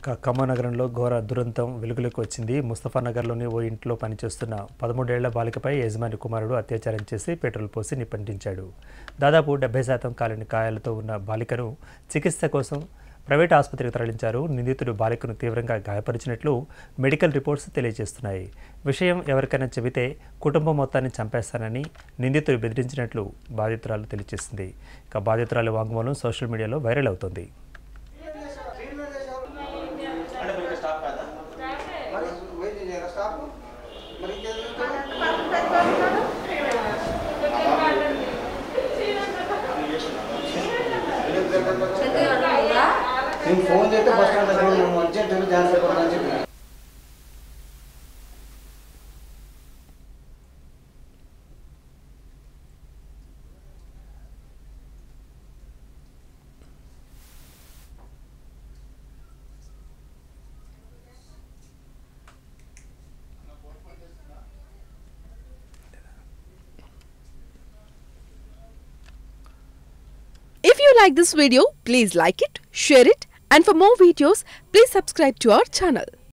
క- ఖమ్మం నగరంలో ఘోర దురంతం వెలుగులోకి వచ్చింది ముస్తఫానగర్లోని ఓ ఇంట్లో పనిచేస్తున్న పదమూడేళ్ల బాలికపై యజమాని కుమారుడు అత్యాచారం చేసి పెట్రోల్ పోసి నిప్పంటించాడు దాదాపు డెబ్బై శాతం కాలిన గాయాలతో ఉన్న బాలికను చికిత్స కోసం ప్రైవేట్ ఆసుపత్రికి తరలించారు నిందితుడు బాలికను తీవ్రంగా గాయపరిచినట్లు మెడికల్ రిపోర్ట్స్ తెలియజేస్తున్నాయి విషయం ఎవరికైనా చెబితే కుటుంబం మొత్తాన్ని చంపేస్తానని నిందితుడు బెదిరించినట్లు బాధితురాలు తెలియజేసింది ఇక బాధితురాలి వాంగ్మూలం సోషల్ మీడియాలో వైరల్ అవుతోంది మరి వెయిట్ చేయరా స్టాప్ మరి ఇంకేం చేస్తావు? నేను ఫోన్ చేస్తే బస్ స్టాండ్ దగ్గర ఉన్నాను అర్జెంట్ ఝాన్సీ కొడదని చెప్పి If you like this video, please like it, share it, and for more videos, please subscribe to our channel.